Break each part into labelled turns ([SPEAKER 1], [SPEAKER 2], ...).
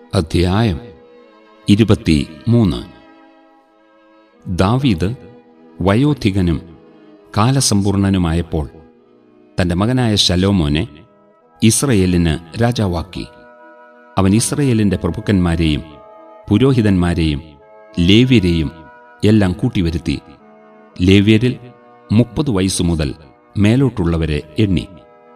[SPEAKER 1] അധ്യായം ഇരുപത്തി മൂന്ന് ദാവീദ് വയോധികനും കാലസമ്പൂർണനുമായപ്പോൾ തന്റെ മകനായ ശലോമോനെ ഇസ്രയേലിന് രാജാവാക്കി അവൻ ഇസ്രയേലിന്റെ പ്രഭുക്കന്മാരെയും പുരോഹിതന്മാരെയും ലേവ്യരെയും എല്ലാം കൂട്ടിവരുത്തി ലേവ്യരിൽ മുപ്പത് വയസ്സു മുതൽ മേലോട്ടുള്ളവരെ എണ്ണി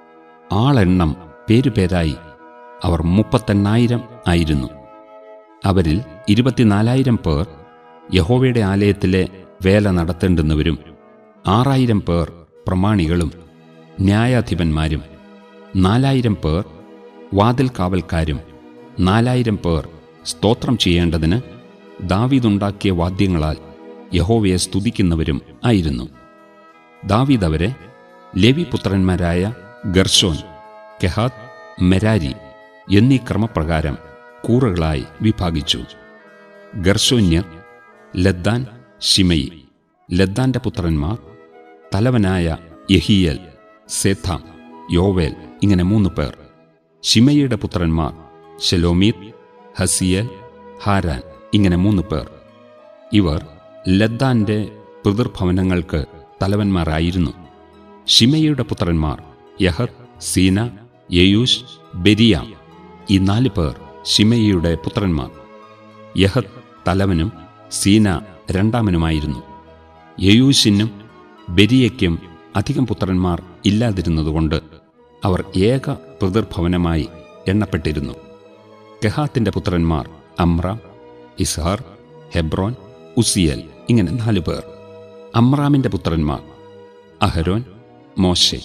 [SPEAKER 1] ആളെണ്ണം പേരുപേരായി അവർ മുപ്പത്തെണ്ണായിരം ആയിരുന്നു അവരിൽ ഇരുപത്തിനാലായിരം പേർ യഹോവയുടെ ആലയത്തിലെ വേല നടത്തേണ്ടുന്നവരും ആറായിരം പേർ പ്രമാണികളും ന്യായാധിപന്മാരും നാലായിരം പേർ വാതിൽ കാവൽക്കാരും നാലായിരം പേർ സ്തോത്രം ചെയ്യേണ്ടതിന് ദാവീദുണ്ടാക്കിയ വാദ്യങ്ങളാൽ യഹോവയെ സ്തുതിക്കുന്നവരും ആയിരുന്നു ദാവീദ് അവരെ ലേവിപുത്രന്മാരായ ഗർഷോൻ കെഹാത്ത് മെരാരി എന്നീ ക്രമപ്രകാരം കൂറുകളായി വിഭാഗിച്ചു ഗർഷോന്യർ ലദ്ദാൻ ഷിമയി ലദ്ദാന്റെ പുത്രന്മാർ തലവനായ യഹിയൽ സേഥാം യോവേൽ ഇങ്ങനെ മൂന്ന് പേർ ഷിമയിയുടെ പുത്രന്മാർ ഷെലോമീത് ഹസിയൽ ഹാരാൻ ഇങ്ങനെ മൂന്ന് പേർ ഇവർ ലദ്ദാന്റെ പിതൃഭവനങ്ങൾക്ക് തലവന്മാരായിരുന്നു ഷിമയുടെ പുത്രന്മാർ യഹത് സീന യയൂഷ് ബെരിയാം ഈ നാല് പേർ ഷിമയിയുടെ പുത്രന്മാർ യഹത് തലവനും സീന രണ്ടാമനുമായിരുന്നു യയൂഷിനും ബെരിയയ്ക്കും അധികം പുത്രന്മാർ ഇല്ലാതിരുന്നതുകൊണ്ട് അവർ ഏക പിതൃഭവനമായി എണ്ണപ്പെട്ടിരുന്നു കെഹാത്തിന്റെ പുത്രന്മാർ അമ്രാം ഇസ്ഹാർ ഹെബ്രോൻ ഉസിയൽ ഇങ്ങനെ നാലു പേർ അമ്രാമിന്റെ പുത്രന്മാർ അഹരോൻ മോശെ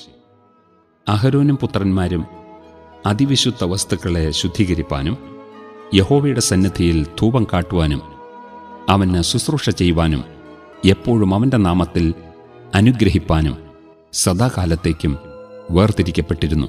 [SPEAKER 1] അഹരോനും പുത്രന്മാരും അതിവിശുദ്ധ വസ്തുക്കളെ ശുദ്ധീകരിപ്പാനും യഹോവയുടെ സന്നിധിയിൽ ധൂപം കാട്ടുവാനും അവന് ശുശ്രൂഷ ചെയ്യുവാനും എപ്പോഴും അവന്റെ നാമത്തിൽ അനുഗ്രഹിപ്പാനും സദാകാലത്തേക്കും വേർതിരിക്കപ്പെട്ടിരുന്നു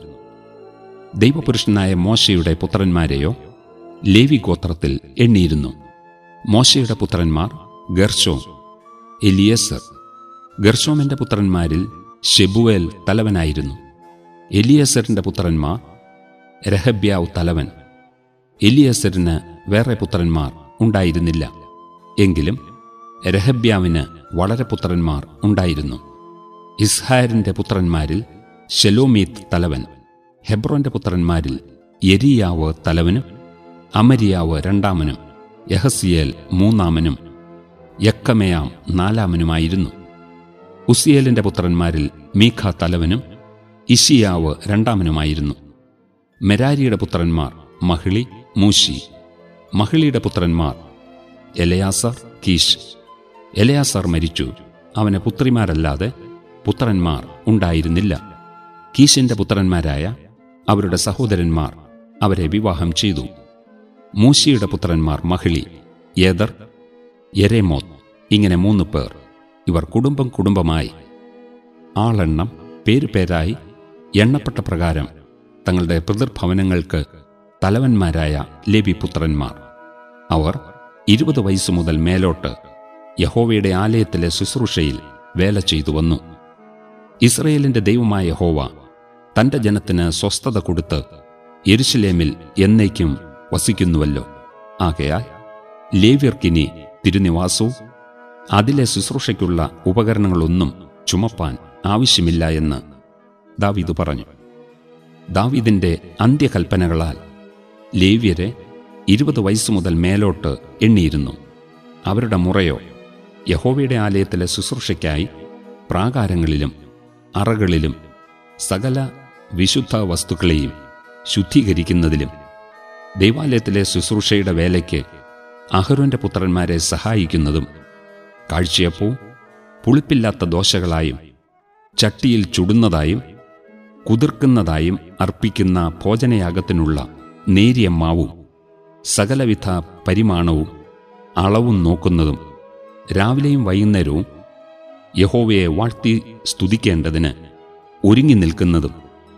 [SPEAKER 1] ദൈവപുരുഷനായ മോശയുടെ പുത്രന്മാരെയോ ലേവി ഗോത്രത്തിൽ എണ്ണിയിരുന്നു മോശയുടെ പുത്രന്മാർ ഗർഷോം എലിയസർ ഗർഷോമിന്റെ പുത്രന്മാരിൽ ഷെബുവേൽ തലവനായിരുന്നു എലിയസറിന്റെ പുത്രന്മാർ രഹബ്യാവ് തലവൻ എലിയസറിന് വേറെ പുത്രന്മാർ ഉണ്ടായിരുന്നില്ല എങ്കിലും രഹബ്യാവിന് വളരെ പുത്രന്മാർ ഉണ്ടായിരുന്നു ഇസ്ഹാരിന്റെ പുത്രന്മാരിൽ ഷെലോമീത്ത് തലവൻ ഹെബ്രോന്റെ പുത്രന്മാരിൽ യെരിയാവ് തലവനും അമരിയാവ് രണ്ടാമനും യഹസിയേൽ മൂന്നാമനും യക്കമയാം നാലാമനുമായിരുന്നു ഉസിയേലിന്റെ പുത്രന്മാരിൽ മീഖ തലവനും ഇഷിയാവ് രണ്ടാമനുമായിരുന്നു മെരാരിയുടെ പുത്രന്മാർ മഹിളി മൂശി മഹിളിയുടെ പുത്രന്മാർ എലയാസർ കീഷ് എലയാസർ മരിച്ചു അവന് പുത്രിമാരല്ലാതെ പുത്രന്മാർ ഉണ്ടായിരുന്നില്ല കീശിന്റെ പുത്രന്മാരായ അവരുടെ സഹോദരന്മാർ അവരെ വിവാഹം ചെയ്തു മൂശിയുടെ പുത്രന്മാർ മഹിളി ഏദർ യെരേമോത്ത് ഇങ്ങനെ മൂന്ന് പേർ ഇവർ കുടുംബം കുടുംബമായി ആളെണ്ണം പേരുപേരായി എണ്ണപ്പെട്ട പ്രകാരം തങ്ങളുടെ പിതൃഭവനങ്ങൾക്ക് തലവന്മാരായ ലേബിപുത്രന്മാർ അവർ ഇരുപത് വയസ്സു മുതൽ മേലോട്ട് യഹോവയുടെ ആലയത്തിലെ ശുശ്രൂഷയിൽ വേല ചെയ്തു വന്നു ഇസ്രയേലിന്റെ ദൈവമായ യഹോവ തന്റെ ജനത്തിന് സ്വസ്ഥത കൊടുത്ത് യെരുശലേമിൽ എന്നേക്കും വസിക്കുന്നുവല്ലോ ആകയാൽ ലേവ്യർക്കിനി തിരുനിവാസവും അതിലെ ശുശ്രൂഷയ്ക്കുള്ള ഉപകരണങ്ങളൊന്നും ചുമപ്പാൻ ആവശ്യമില്ല എന്ന് ദാവീദ് പറഞ്ഞു ദാവീദിന്റെ അന്ത്യകൽപ്പനകളാൽ ലേവ്യരെ ഇരുപത് വയസ്സു മുതൽ മേലോട്ട് എണ്ണിയിരുന്നു അവരുടെ മുറയോ യഹോവയുടെ ആലയത്തിലെ ശുശ്രൂഷയ്ക്കായി പ്രാകാരങ്ങളിലും അറകളിലും സകല വിശുദ്ധ വസ്തുക്കളെയും ശുദ്ധീകരിക്കുന്നതിലും ദൈവാലയത്തിലെ ശുശ്രൂഷയുടെ വേലയ്ക്ക് അഹരോന്റെ പുത്രന്മാരെ സഹായിക്കുന്നതും കാഴ്ചയപ്പവും പുളിപ്പില്ലാത്ത ദോശകളായും ചട്ടിയിൽ ചുടുന്നതായും കുതിർക്കുന്നതായും അർപ്പിക്കുന്ന ഭോജനയാഗത്തിനുള്ള നേരിയ മാവും സകലവിധ പരിമാണവും അളവും നോക്കുന്നതും രാവിലെയും വൈകുന്നേരവും യഹോവയെ വാഴ്ത്തി സ്തുതിക്കേണ്ടതിന് ഒരുങ്ങി നിൽക്കുന്നതും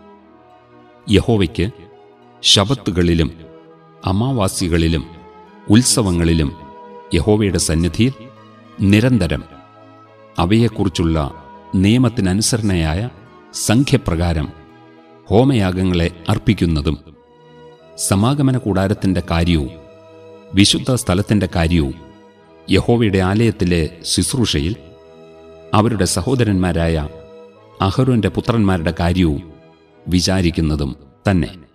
[SPEAKER 1] യഹോവയ്ക്ക് ശബത്തുകളിലും അമാവാസികളിലും ഉത്സവങ്ങളിലും യഹോവയുടെ സന്നിധിയിൽ നിരന്തരം അവയെക്കുറിച്ചുള്ള നിയമത്തിനനുസരണയായ സംഖ്യപ്രകാരം ഹോമയാഗങ്ങളെ അർപ്പിക്കുന്നതും സമാഗമന കൂടാരത്തിന്റെ കാര്യവും വിശുദ്ധ സ്ഥലത്തിൻ്റെ കാര്യവും യഹോവയുടെ ആലയത്തിലെ ശുശ്രൂഷയിൽ അവരുടെ സഹോദരന്മാരായ അഹരോന്റെ പുത്രന്മാരുടെ കാര്യവും വിചാരിക്കുന്നതും തന്നെ